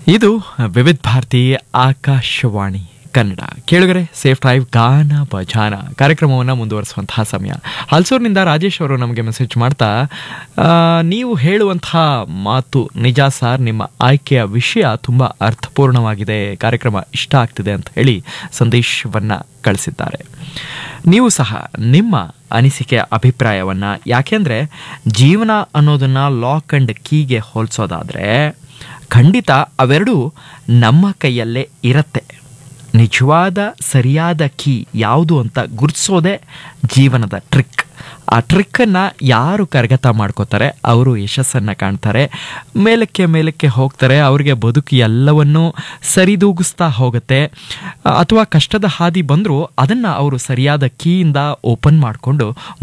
ಇದು ವಿವಿಧ ಭಾರತಿ ಆಕಾಶವಾಣಿ ಕನ್ನಡ ಕೇಳುಗರೆ ಸೇಫ್ ಡ್ರೈವ್ ಗಾನ ಭಜಾನ ಕಾರ್ಯಕ್ರಮವನ್ನು ಮುಂದುವರಿಸುವಂತಹ ಸಮಯ ಹಲ್ಸೂರಿನಿಂದ ರಾಜೇಶ್ ಅವರು ನಮಗೆ ಮೆಸೇಜ್ ಮಾಡ್ತಾ ಆ, ನೀವು ಹೇಳುವಂತಹ ಮಾತು ನಿಜ ಸರ್ ನಿಮ್ಮ ಆಯ್ಕೆಯ ವಿಷಯ ತುಂಬ ಅರ್ಥಪೂರ್ಣವಾಗಿದೆ ಕಾರ್ಯಕ್ರಮ ಇಷ್ಟ ಆಗ್ತಿದೆ ಅಂತ ಹೇಳಿ ಸಂದೇಶವನ್ನು ಕಳಿಸಿದ್ದಾರೆ ನೀವು ಸಹ ನಿಮ್ಮ ಅನಿಸಿಕೆಯ ಅಭಿಪ್ರಾಯವನ್ನ ಯಾಕೆಂದ್ರೆ ಜೀವನ ಅನ್ನೋದನ್ನ ಲಾಕ್ ಅಂಡ್ ಕೀಗೆ ಹೋಲಿಸೋದಾದ್ರೆ ಖಂಡಿತ ಅವೆರಡೂ ನಮ್ಮ ಕೈಯಲ್ಲೇ ಇರತ್ತೆ ನಿಜವಾದ ಸರಿಯಾದ ಕೀ ಯಾವುದು ಅಂತ ಗುರುತಿಸೋದೇ ಜೀವನದ ಟ್ರಿಕ್ ಆ ಟ್ರಿಕ್ಕನ್ನು ಯಾರು ಕರಗತ ಮಾಡ್ಕೋತಾರೆ ಅವರು ಯಶಸ್ಸನ್ನು ಕಾಣ್ತಾರೆ ಮೇಲಕ್ಕೆ ಮೇಲಕ್ಕೆ ಹೋಗ್ತಾರೆ ಅವ್ರಿಗೆ ಬದುಕು ಎಲ್ಲವನ್ನೂ ಸರಿದೂಗಿಸ್ತಾ ಹೋಗುತ್ತೆ ಅಥವಾ ಕಷ್ಟದ ಹಾದಿ ಬಂದರೂ ಅದನ್ನು ಅವರು ಸರಿಯಾದ ಕೀಯಿಂದ ಓಪನ್ ಮಾಡಿಕೊಂಡು